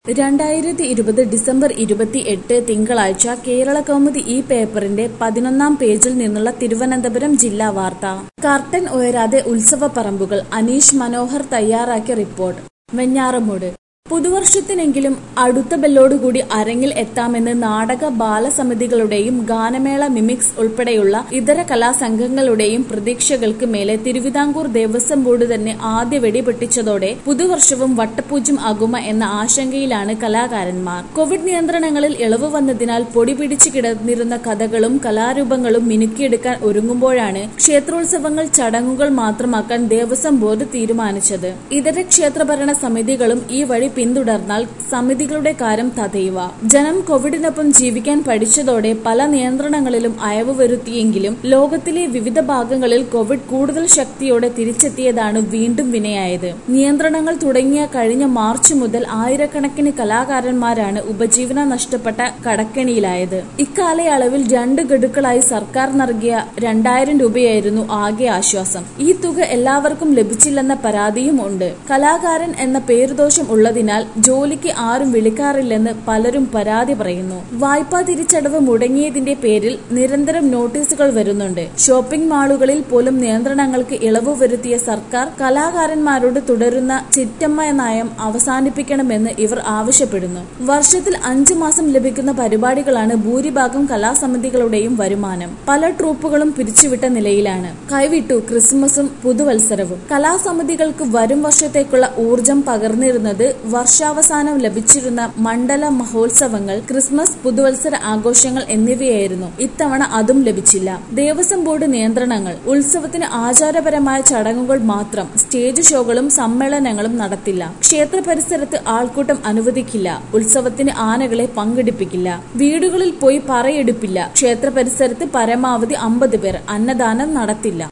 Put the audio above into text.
രണ്ടായിരത്തി ഇരുപത് ഡിസംബർ ഇരുപത്തി എട്ട് തിങ്കളാഴ്ച കേരള കൗമുദി ഈ പേപ്പറിന്റെ പതിനൊന്നാം പേജിൽ നിന്നുള്ള തിരുവനന്തപുരം ജില്ലാ വാർത്ത കർട്ടൻ ഉയരാതെ ഉത്സവ പറമ്പുകൾ അനീഷ് മനോഹർ തയ്യാറാക്കിയ റിപ്പോർട്ട് വെഞ്ഞാറമൂട് പുതുവർഷത്തിനെങ്കിലും അടുത്ത ബെല്ലോടുകൂടി അരങ്ങിൽ എത്താമെന്ന് നാടക ബാലസമിതികളുടെയും ഗാനമേള മിമിക്സ് ഉൾപ്പെടെയുള്ള ഇതര കലാസംഘങ്ങളുടെയും പ്രതീക്ഷകൾക്ക് മേലെ തിരുവിതാംകൂർ ദേവസ്വം ബോർഡ് തന്നെ ആദ്യ വെടി പൊട്ടിച്ചതോടെ പുതുവർഷവും വട്ടപൂജ്യം ആകുമ എന്ന ആശങ്കയിലാണ് കലാകാരന്മാർ കോവിഡ് നിയന്ത്രണങ്ങളിൽ ഇളവ് വന്നതിനാൽ പൊടി പിടിച്ചു കിടന്നിരുന്ന കഥകളും കലാരൂപങ്ങളും മിനുക്കിയെടുക്കാൻ ഒരുങ്ങുമ്പോഴാണ് ക്ഷേത്രോത്സവങ്ങൾ ചടങ്ങുകൾ മാത്രമാക്കാൻ ദേവസ്വം ബോർഡ് തീരുമാനിച്ചത് ഇതര ക്ഷേത്രഭരണ സമിതികളും ഈ വഴി പിന്തുടർന്നാൽ സമിതികളുടെ കാര്യം തതയുവ ജനം കോവിഡിനൊപ്പം ജീവിക്കാൻ പഠിച്ചതോടെ പല നിയന്ത്രണങ്ങളിലും അയവ് വരുത്തിയെങ്കിലും ലോകത്തിലെ വിവിധ ഭാഗങ്ങളിൽ കോവിഡ് കൂടുതൽ ശക്തിയോടെ തിരിച്ചെത്തിയതാണ് വീണ്ടും വിനയായത് നിയന്ത്രണങ്ങൾ തുടങ്ങിയ കഴിഞ്ഞ മാർച്ച് മുതൽ ആയിരക്കണക്കിന് കലാകാരന്മാരാണ് ഉപജീവനം നഷ്ടപ്പെട്ട കടക്കെണിയിലായത് ഇക്കാലയളവിൽ രണ്ട് ഗഡുക്കളായി സർക്കാർ നൽകിയ രണ്ടായിരം രൂപയായിരുന്നു ആകെ ആശ്വാസം ഈ തുക എല്ലാവർക്കും ലഭിച്ചില്ലെന്ന പരാതിയും ഉണ്ട് കലാകാരൻ എന്ന പേരുദോഷം ഉള്ളതിനാൽ ജോലിക്ക് ആരും വിളിക്കാറില്ലെന്ന് പലരും പരാതി പറയുന്നു വായ്പാ തിരിച്ചടവ് മുടങ്ങിയതിന്റെ പേരിൽ നിരന്തരം നോട്ടീസുകൾ വരുന്നുണ്ട് ഷോപ്പിംഗ് മാളുകളിൽ പോലും നിയന്ത്രണങ്ങൾക്ക് ഇളവ് വരുത്തിയ സർക്കാർ കലാകാരന്മാരോട് തുടരുന്ന ചിറ്റമ്മ നയം അവസാനിപ്പിക്കണമെന്ന് ഇവർ ആവശ്യപ്പെടുന്നു വർഷത്തിൽ അഞ്ചു മാസം ലഭിക്കുന്ന പരിപാടികളാണ് ഭൂരിഭാഗം കലാസമിതികളുടെയും വരുമാനം പല ട്രൂപ്പുകളും പിരിച്ചുവിട്ട നിലയിലാണ് കൈവിട്ടു ക്രിസ്മസും പുതുവത്സരവും കലാസമിതികൾക്ക് വരും വർഷത്തേക്കുള്ള ഊർജം പകർന്നിരുന്നത് വർഷാവസാനം ലഭിച്ചിരുന്ന മണ്ഡല മഹോത്സവങ്ങൾ ക്രിസ്മസ് പുതുവത്സര ആഘോഷങ്ങൾ എന്നിവയായിരുന്നു ഇത്തവണ അതും ലഭിച്ചില്ല ദേവസ്വം ബോർഡ് നിയന്ത്രണങ്ങൾ ഉത്സവത്തിന് ആചാരപരമായ ചടങ്ങുകൾ മാത്രം സ്റ്റേജ് ഷോകളും സമ്മേളനങ്ങളും നടത്തില്ല ക്ഷേത്ര പരിസരത്ത് ആൾക്കൂട്ടം അനുവദിക്കില്ല ഉത്സവത്തിന് ആനകളെ പങ്കെടുപ്പിക്കില്ല വീടുകളിൽ പോയി പറയെടുപ്പില്ല ക്ഷേത്ര പരിസരത്ത് പരമാവധി അമ്പത് പേർ അന്നദാനം നടത്തില്ല